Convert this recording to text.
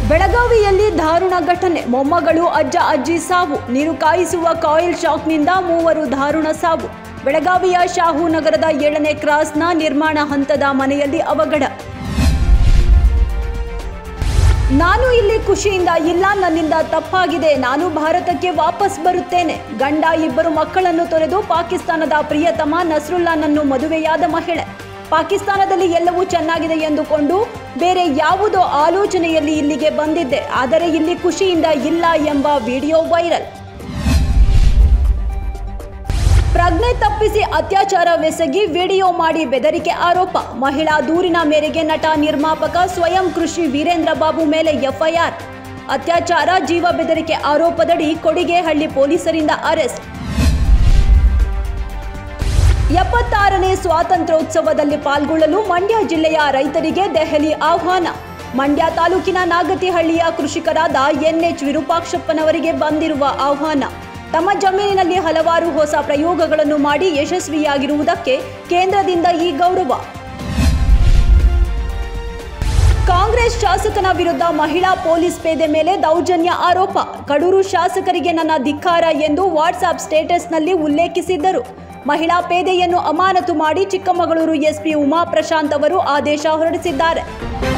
ಬೆಳಗಾವಿಯಲ್ಲಿ ದಾರುಣ ಘಟನೆ ಮೊಮ್ಮಗಳು ಅಜ್ಜ ಅಜ್ಜಿ ಸಾವು ನೀರು ಕಾಯಿಸುವ ಕಾಯಿಲ್ ಶಾಕ್ನಿಂದ ಮೂವರು ದಾರುಣ ಸಾವು ಬೆಳಗಾವಿಯ ಶಾಹು ನಗರದ ಏಳನೇ ಕ್ರಾಸ್ನ ನಿರ್ಮಾಣ ಹಂತದ ಮನೆಯಲ್ಲಿ ಅವಘಡ ನಾನು ಇಲ್ಲಿ ಖುಷಿಯಿಂದ ಇಲ್ಲ ನನ್ನಿಂದ ತಪ್ಪಾಗಿದೆ ನಾನು ಭಾರತಕ್ಕೆ ವಾಪಸ್ ಬರುತ್ತೇನೆ ಗಂಡ ಇಬ್ಬರು ಮಕ್ಕಳನ್ನು ತೊರೆದು ಪಾಕಿಸ್ತಾನದ ಪ್ರಿಯತಮ ನಸ್ರುಲ್ಲಾನನ್ನು ಮದುವೆಯಾದ ಮಹಿಳೆ ಪಾಕಿಸ್ತಾನದಲ್ಲಿ ಎಲ್ಲವೂ ಚೆನ್ನಾಗಿದೆ ಎಂದುಕೊಂಡು ಬೇರೆ ಯಾವುದೋ ಆಲೋಚನೆಯಲ್ಲಿ ಇಲ್ಲಿಗೆ ಬಂದಿದ್ದೆ ಆದರೆ ಇಲ್ಲಿ ಖುಷಿಯಿಂದ ಇಲ್ಲ ಎಂಬ ವಿಡಿಯೋ ವೈರಲ್ ಪ್ರಜ್ಞೆ ತಪ್ಪಿಸಿ ಅತ್ಯಾಚಾರವೆಸಗಿ ವಿಡಿಯೋ ಮಾಡಿ ಬೆದರಿಕೆ ಆರೋಪ ಮಹಿಳಾ ದೂರಿನ ಮೇರೆಗೆ ನಟ ನಿರ್ಮಾಪಕ ಸ್ವಯಂ ಕೃಷಿ ವೀರೇಂದ್ರ ಬಾಬು ಮೇಲೆ ಎಫ್ಐಆರ್ ಅತ್ಯಾಚಾರ ಜೀವ ಬೆದರಿಕೆ ಆರೋಪದಡಿ ಕೊಡಿಗೆಹಳ್ಳಿ ಪೊಲೀಸರಿಂದ ಅರೆಸ್ಟ್ ಎಪ್ಪತ್ತಾರನೇ ಸ್ವಾತಂತ್ರ್ಯೋತ್ಸವದಲ್ಲಿ ಪಾಲ್ಗೊಳ್ಳಲು ಮಂಡ್ಯ ಜಿಲ್ಲೆಯ ರೈತರಿಗೆ ದೆಹಲಿ ಆಹ್ವಾನ ಮಂಡ್ಯ ತಾಲೂಕಿನ ನಾಗತಿಹಳ್ಳಿಯ ಕೃಷಿಕರಾದ ಎನ್ಎಚ್ ವಿರೂಪಾಕ್ಷಪ್ಪನವರಿಗೆ ಬಂದಿರುವ ಆಹ್ವಾನ ತಮ್ಮ ಜಮೀನಿನಲ್ಲಿ ಹಲವಾರು ಹೊಸ ಪ್ರಯೋಗಗಳನ್ನು ಮಾಡಿ ಯಶಸ್ವಿಯಾಗಿರುವುದಕ್ಕೆ ಕೇಂದ್ರದಿಂದ ಈ ಗೌರವ ಕಾಂಗ್ರೆಸ್ ಶಾಸಕನ ವಿರುದ್ಧ ಮಹಿಳಾ ಪೊಲೀಸ್ ಪೇದೆ ಮೇಲೆ ದೌರ್ಜನ್ಯ ಆರೋಪ ಕಡೂರು ಶಾಸಕರಿಗೆ ನನ್ನ ಧಿಕ್ಕಾರ ಎಂದು ವಾಟ್ಸ್ಆಪ್ ಸ್ಟೇಟಸ್ನಲ್ಲಿ ಉಲ್ಲೇಖಿಸಿದ್ದರು ಮಹಿಳಾ ಪೇದೆಯನ್ನು ಅಮಾನತು ಮಾಡಿ ಚಿಕ್ಕಮಗಳೂರು ಎಸ್ಪಿ ಉಮಾ ಪ್ರಶಾಂತ್ ಅವರು ಆದೇಶ ಹೊರಡಿಸಿದ್ದಾರೆ